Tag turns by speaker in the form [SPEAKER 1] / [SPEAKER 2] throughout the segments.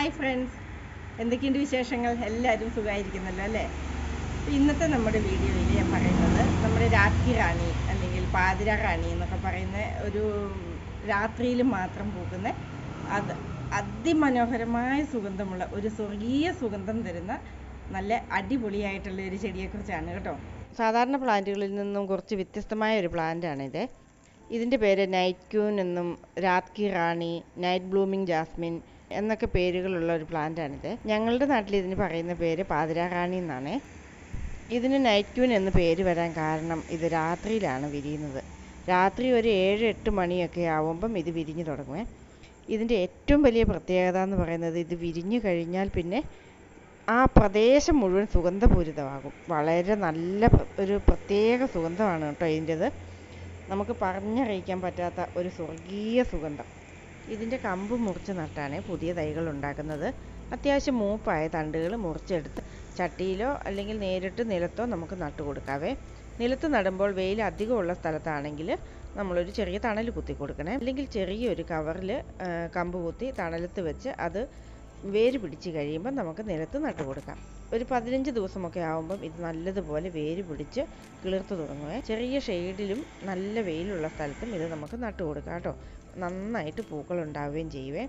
[SPEAKER 1] hi friends എന്തൊക്കെയുണ്ട് വിശേഷങ്ങൾ എല്ലാവരും സുഖമായിരിക്കുന്നല്ലോ അല്ലേ അപ്പോൾ ഇന്നത്തെ നമ്മുടെ വീഡിയോയിൽ ഞാൻ പറയുന്നത് നമ്മുടെ രാത്രി റാണി അല്ലെങ്കിൽ പാതിര റാണി എന്നൊക്കെ പറയുന്ന ഒരു രാത്രിയിൽ മാത്രം പൂക്കുന്ന അത് അതിമനോഹരമായ സുഗന്ധമുള്ള ഒരു സ്വർഗീയ സുഗന്ധം തരുന്ന നല്ല അടിപൊളിയായിട്ടുള്ള ഒരു ചെടിയെക്കുറിച്ചാണ് കേട്ടോ സാധാരണ പ്ലാന്റുകളിൽ നിന്നും കുറച്ച് വ്യത്യസ്തമായ ഒരു പ്ലാന്റാണിത് ഇതിൻ്റെ പേര് നൈറ്റ് ക്യൂൻ എന്നും രാത്കി റാണി നൈറ്റ് ബ്ലൂമിംഗ് ജാസ്മിൻ എന്നൊക്കെ പേരുകളുള്ള ഒരു പ്ലാന്റാണിത് ഞങ്ങളുടെ നാട്ടിൽ ഇതിന് പറയുന്ന പേര് പാതിര റാണി എന്നാണ് ഇതിന് നൈറ്റ് ക്യൂൻ എന്ന് പേര് വരാൻ കാരണം ഇത് രാത്രിയിലാണ് വിരിയുന്നത് രാത്രി ഒരു ഏഴ് എട്ട് മണിയൊക്കെ ആവുമ്പം ഇത് വിരിഞ്ഞു തുടങ്ങുമേ ഇതിൻ്റെ ഏറ്റവും വലിയ പ്രത്യേകത എന്ന് പറയുന്നത് ഇത് വിരിഞ്ഞു കഴിഞ്ഞാൽ പിന്നെ ആ പ്രദേശം മുഴുവൻ സുഗന്ധപൂരിതമാകും വളരെ നല്ല പ്ര- ഒരു പ്രത്യേക സുഗന്ധമാണ് കേട്ടോ ഇതിൻ്റെത് നമുക്ക് പറഞ്ഞറിയിക്കാൻ പറ്റാത്ത ഒരു സ്വർഗീയ സുഗന്ധം ഇതിൻ്റെ കമ്പ് മുറിച്ച് നട്ടാണ് പുതിയ തൈകൾ ഉണ്ടാക്കുന്നത് അത്യാവശ്യം മൂപ്പായ തണ്ടുകൾ മുറിച്ചെടുത്ത് ചട്ടിയിലോ അല്ലെങ്കിൽ നേരിട്ട് നിലത്തോ നമുക്ക് നട്ടു കൊടുക്കാവേ നിലത്ത് നടുമ്പോൾ വെയിൽ അധികമുള്ള സ്ഥലത്താണെങ്കിൽ നമ്മളൊരു ചെറിയ തണൽ കുത്തി കൊടുക്കണേ അല്ലെങ്കിൽ ചെറിയൊരു കവറിൽ കമ്പ് കുത്തി തണലത്ത് വെച്ച് അത് വേര് പിടിച്ച് കഴിയുമ്പോൾ നമുക്ക് നിലത്ത് നട്ടു കൊടുക്കാം ഒരു പതിനഞ്ച് ദിവസമൊക്കെ ആകുമ്പം ഇത് നല്ലതുപോലെ വേര് പിടിച്ച് കിളിർത്ത് തുടങ്ങുവേ ചെറിയ ഷെയ്ഡിലും നല്ല വെയിലുള്ള സ്ഥലത്തും ഇത് നമുക്ക് നട്ടു കൊടുക്കാം കേട്ടോ നന്നായിട്ട് പൂക്കൾ ഉണ്ടാവുകയും ചെയ്യുവേ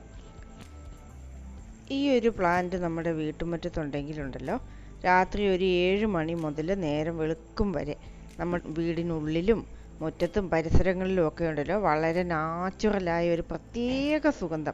[SPEAKER 1] ഈ ഒരു പ്ലാന്റ് നമ്മുടെ വീട്ടുമുറ്റത്തുണ്ടെങ്കിലുണ്ടല്ലോ രാത്രി ഒരു ഏഴ് മണി മുതൽ നേരം വെളുക്കും വരെ നമ്മൾ വീടിനുള്ളിലും മുറ്റത്തും പരിസരങ്ങളിലും ഒക്കെ ഉണ്ടല്ലോ വളരെ നാച്ചുറലായ ഒരു പ്രത്യേക സുഗന്ധം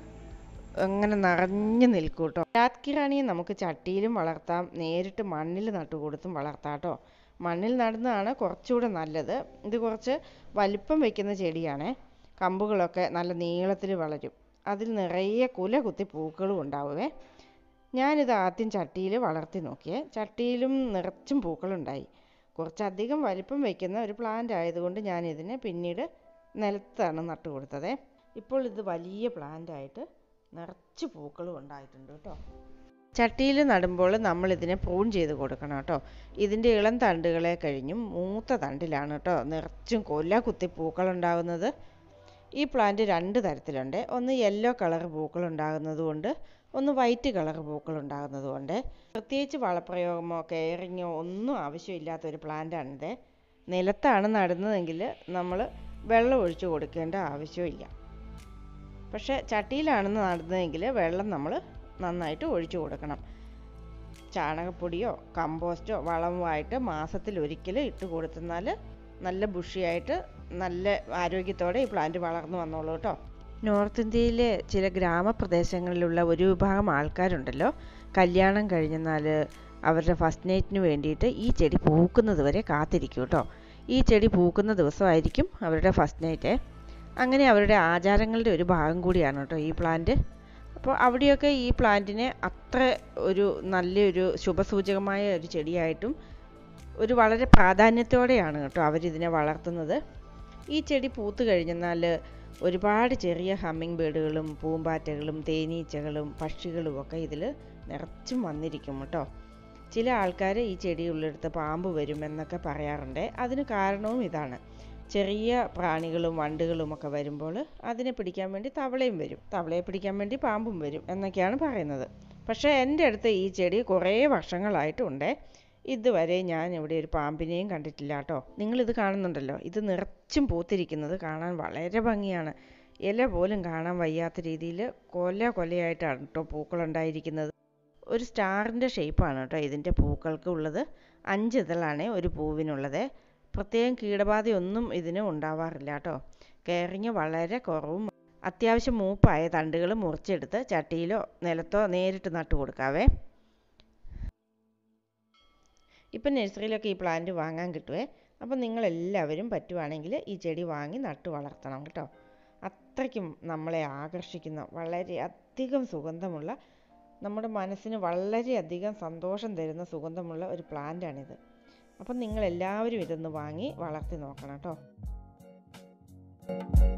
[SPEAKER 1] അങ്ങനെ നിറഞ്ഞു നിൽക്കും കേട്ടോ രാത്കിറാണിയെ നമുക്ക് ചട്ടിയിലും വളർത്താം നേരിട്ട് മണ്ണിൽ നട്ടുകൊടുത്തും വളർത്താം കേട്ടോ മണ്ണിൽ നടുന്നതാണ് കുറച്ചുകൂടെ നല്ലത് ഇത് കുറച്ച് വലിപ്പം വെക്കുന്ന ചെടിയാണ് കമ്പുകളൊക്കെ നല്ല നീളത്തിൽ വളരും അതിൽ നിറയെ കുല കുത്തി പൂക്കളും ഉണ്ടാവുമേ ഞാനിത് ആദ്യം ചട്ടിയിൽ വളർത്തി നോക്കിയേ ചട്ടിയിലും നിറച്ചും പൂക്കളുണ്ടായി കുറച്ചധികം വലിപ്പം വയ്ക്കുന്ന ഒരു പ്ലാന്റ് ആയതുകൊണ്ട് ഞാൻ ഇതിനെ പിന്നീട് നിലത്താണ് നട്ടു കൊടുത്തത് ഇപ്പോൾ ഇത് വലിയ പ്ലാന്റ് ആയിട്ട് നിറച്ച് പൂക്കളും ഉണ്ടായിട്ടുണ്ട് കേട്ടോ ചട്ടിയിൽ നടുമ്പോൾ നമ്മൾ ഇതിനെ പ്രൂൺ ചെയ്ത് കൊടുക്കണം കേട്ടോ ഇതിൻ്റെ ഇളം തണ്ടുകളെ കഴിഞ്ഞും മൂത്ത തണ്ടിലാണ് കേട്ടോ നിറച്ചും കൊല കുത്തി പൂക്കളുണ്ടാകുന്നത് ഈ പ്ലാന്റ് രണ്ട് തരത്തിലുണ്ട് ഒന്ന് യെല്ലോ കളർ പൂക്കൾ ഉണ്ടാകുന്നതുകൊണ്ട് ഒന്ന് വൈറ്റ് കളർ പൂക്കൾ ഉണ്ടാകുന്നതുകൊണ്ട് പ്രത്യേകിച്ച് വളപ്രയോഗമോ കെയറിങ്ങോ ഒന്നും ആവശ്യമില്ലാത്ത ഒരു പ്ലാന്റാണിത് നിലത്താണ് നടുന്നതെങ്കിൽ നമ്മൾ വെള്ളം ഒഴിച്ചു കൊടുക്കേണ്ട ആവശ്യമില്ല പക്ഷേ ചട്ടിയിലാണെന്ന് നടുന്നതെങ്കിൽ വെള്ളം നമ്മൾ നന്നായിട്ട് ഒഴിച്ചു കൊടുക്കണം ചാണകപ്പൊടിയോ കമ്പോസ്റ്റോ വളവുമായിട്ട് മാസത്തിൽ ഒരിക്കൽ ഇട്ട് കൊടുത്തെന്നാൽ നല്ല ബുഷിയായിട്ട് നല്ല ആരോഗ്യത്തോടെ ഈ പ്ലാന്റ് വളർന്നു വന്നോളൂ കേട്ടോ നോർത്ത് ഇന്ത്യയിലെ ചില ഗ്രാമപ്രദേശങ്ങളിലുള്ള ഒരു വിഭാഗം ആൾക്കാരുണ്ടല്ലോ കല്യാണം കഴിഞ്ഞെന്നാൽ അവരുടെ ഫസ്റ്റ് നൈറ്റിന് വേണ്ടിയിട്ട് ഈ ചെടി പൂക്കുന്നത് വരെ കാത്തിരിക്കും കേട്ടോ ഈ ചെടി പൂക്കുന്ന ദിവസമായിരിക്കും അവരുടെ ഫസ്റ്റ് നൈറ്റ് അങ്ങനെ അവരുടെ ആചാരങ്ങളുടെ ഒരു ഭാഗം കൂടിയാണ് കേട്ടോ ഈ പ്ലാന്റ് അപ്പോൾ അവിടെയൊക്കെ ഈ പ്ലാന്റിനെ അത്ര ഒരു നല്ലൊരു ശുഭസൂചകമായ ഒരു ചെടിയായിട്ടും ഒരു വളരെ പ്രാധാന്യത്തോടെയാണ് കേട്ടോ അവരിതിനെ വളർത്തുന്നത് ഈ ചെടി പൂത്ത് കഴിഞ്ഞെന്നാൽ ഒരുപാട് ചെറിയ ഹമ്മിങ് ബേഡുകളും പൂമ്പാറ്റകളും തേനീച്ചകളും പക്ഷികളും ഒക്കെ ഇതിൽ നിറച്ചും വന്നിരിക്കും കേട്ടോ ചില ആൾക്കാർ ഈ ചെടി ഉള്ളിടത്ത് പാമ്പ് വരും എന്നൊക്കെ പറയാറുണ്ട് അതിന് കാരണവും ഇതാണ് ചെറിയ പ്രാണികളും വണ്ടുകളും ഒക്കെ വരുമ്പോൾ അതിനെ പിടിക്കാൻ വേണ്ടി തവളയും വരും തവളയെ പിടിക്കാൻ വേണ്ടി പാമ്പും വരും എന്നൊക്കെയാണ് പറയുന്നത് പക്ഷേ എൻ്റെ അടുത്ത് ഈ ചെടി കുറേ വർഷങ്ങളായിട്ടുണ്ട് ഇതുവരെ ഞാൻ ഇവിടെ ഒരു പാമ്പിനെയും കണ്ടിട്ടില്ല കേട്ടോ നിങ്ങളിത് കാണുന്നുണ്ടല്ലോ ഇത് നിറച്ചും പൂത്തിരിക്കുന്നത് കാണാൻ വളരെ ഭംഗിയാണ് ഇല പോലും കാണാൻ വയ്യാത്ത രീതിയിൽ കൊല കൊലയായിട്ടാണ് കേട്ടോ പൂക്കളുണ്ടായിരിക്കുന്നത് ഒരു സ്റ്റാറിൻ്റെ ഷേപ്പാണ് കേട്ടോ ഇതിൻ്റെ പൂക്കൾക്ക് ഉള്ളത് അഞ്ച് ഇതളാണ് ഒരു പൂവിനുള്ളത് പ്രത്യേകം കീടബാധയൊന്നും ഇതിന് ഉണ്ടാവാറില്ല കേട്ടോ കെയറിങ് വളരെ കുറവും അത്യാവശ്യം മൂപ്പായ തണ്ടുകൾ മുറിച്ചെടുത്ത് ചട്ടിയിലോ നിലത്തോ നേരിട്ട് നട്ടു കൊടുക്കാവേ ഇപ്പം നഴ്സറിയിലൊക്കെ ഈ പ്ലാന്റ് വാങ്ങാൻ കിട്ടുവേ അപ്പം നിങ്ങളെല്ലാവരും പറ്റുവാണെങ്കിൽ ഈ ചെടി വാങ്ങി നട്ടു വളർത്തണം കേട്ടോ അത്രയ്ക്കും നമ്മളെ ആകർഷിക്കുന്ന വളരെ അധികം സുഗന്ധമുള്ള നമ്മുടെ മനസ്സിന് വളരെയധികം സന്തോഷം തരുന്ന സുഗന്ധമുള്ള ഒരു പ്ലാന്റാണിത് അപ്പം നിങ്ങളെല്ലാവരും ഇതൊന്ന് വാങ്ങി വളർത്തി നോക്കണം കേട്ടോ